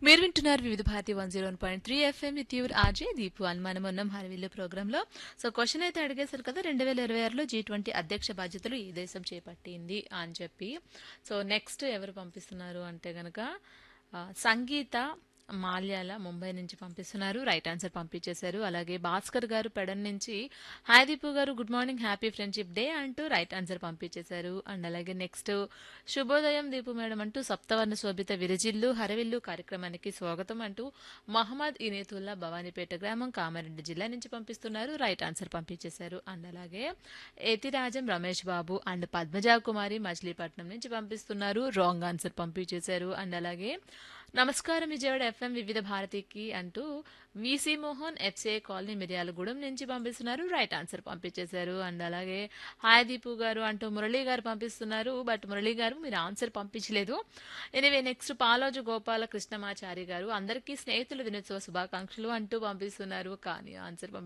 మీరు వింటున్నారు Vividh Bharati one zero point three FM with your RJ Deepu అని మనం ఉన్నాం హరివిల్లు ప్రోగ్రాంలో సో క్వశ్చన్ అయితే అడిగేశారు కదా రెండు వేల ఇరవై ఆరులో జీ ట్వంటీ అధ్యక్ష బాధ్యతలు ఏ దేశం చేపట్టింది అని చెప్పి సో నెక్స్ట్ ఎవరు పంపిస్తున్నారు అంటే గనక ఆ, సంగీత మాల్యాల ముంబై నుంచి పంపిస్తున్నారు రైట్ ఆన్సర్ పంపించేశారు అలాగే భాస్కర్ గారు పెడన్ నుంచి hi Deepu garu good morning happy friendship day అంటూ రైట్ ఆన్సర్ పంపించేశారు అండ్ అలాగే నెక్స్ట్ శుభోదయం దీపు మేడం అంటూ సప్తవర్ణ శోభిత విరజిల్లు హరవిల్లు కార్యక్రమానికి స్వాగతం అంటూ మహమ్మద్ ఇనేతుల్లా భవానీపేట గ్రామం కామారెడ్డి జిల్లా నుంచి పంపిస్తున్నారు రైట్ ఆన్సర్ పంపించేశారు అండ్ అలాగే ఎతిరాజం రమేష్ బాబు అండ్ పద్మజా కుమారి మచిలీపట్నం నుంచి పంపిస్తున్నారు రాంగ్ ఆన్సర్ పంపించేశారు అండ్ అలాగే నమస్కారం విజయవాడ ఎఫ్ఎం వివిధ భారతికి అంటూ V C Mohan FCI colony Miryalagudem నుంచి పంపిస్తున్నారు రైట్ ఆన్సర్ పంపించేశారు అండ్ అలాగే హాయ్ దీపు గారు అంటూ మురళీ గారు పంపిస్తున్నారు బట్ మురళీ గారు మీరు ఆన్సర్ పంపించలేదు ఎనివే నెక్స్ట్ పాలోజు గోపాల కృష్ణమాచారి గారు అందరికీ స్నేహితుల దినోత్సవ శుభాకాంక్షలు అంటూ పంపిస్తున్నారు కానీ ఆన్సర్ పంపి